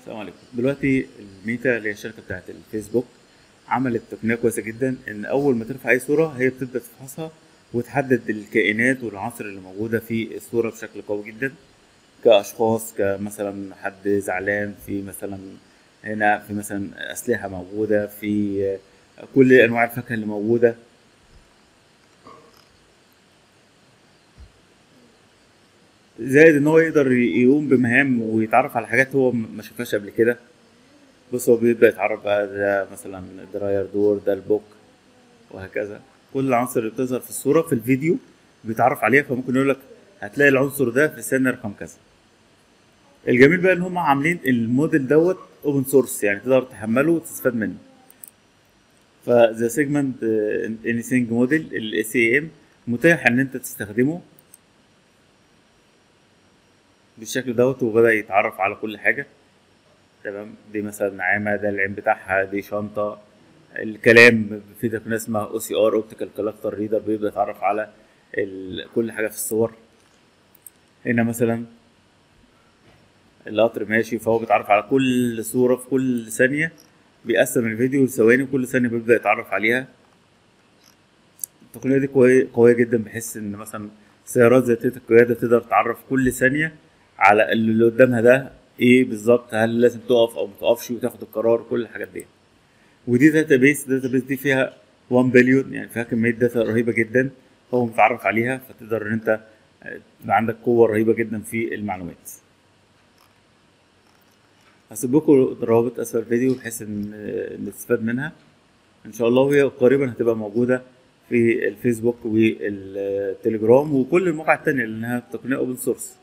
السلام عليكم دلوقتي الميتا اللي هي الشركه بتاعت الفيسبوك عملت تقنيه كويسه جدا ان اول ما ترفع اي صوره هي بتبدا تفحصها وتحدد الكائنات والعناصر اللي موجوده في الصوره بشكل قوي جدا كاشخاص كمثلا حد زعلان في مثلا هنا في مثلا اسلحه موجوده في كل انواع الفاكهه اللي موجوده زائد ان هو يقدر يقوم بمهام ويتعرف على حاجات هو ما شافهاش قبل كده بص هو بيبدا يتعرف بقى ده مثلا دراير دور ده البوك وهكذا كل العناصر اللي بتظهر في الصوره في الفيديو بيتعرف عليها فممكن يقول لك هتلاقي العنصر ده في السنه رقم كذا الجميل بقى ان هم عاملين الموديل دوت اوبن سورس يعني تقدر تحمله وتستفاد منه فذا سيجمنت اني ثينج موديل الاي سي ام متاح ان انت تستخدمه بالشكل دوت وبدا يتعرف على كل حاجه تمام دي مثلا نعامه ده العين بتاعها دي شنطه الكلام في تقنيه اسمها او سي ار اوبتيكال كاركتر ريدر بيبدا يتعرف على ال... كل حاجه في الصور هنا مثلا القطر ماشي فهو بيتعرف على كل صوره في كل ثانيه بيقسم الفيديو لثواني وكل ثانيه بيبدا يتعرف عليها التقنيه دي قويه قويه جدا بحيث ان مثلا سيارات ذاتيه القياده تقدر تعرف كل ثانيه على اللي قدامها ده ايه بالظبط هل لازم تقف او ما تقفش وتاخد القرار كل الحاجات دي ودي داتا بيس داتا بيس دي فيها 1 بليون يعني فيها كميه داتا رهيبه جدا هو متعرف عليها فتقدر ان انت يبقى عندك قوه رهيبه جدا في المعلومات هسيب لكم الروابط اسفل الفيديو بحيث ان نستفاد منها ان شاء الله وهي قريبا هتبقى موجوده في الفيسبوك والتليجرام وكل المواقع التانية لانها تقنيه اوبن سورس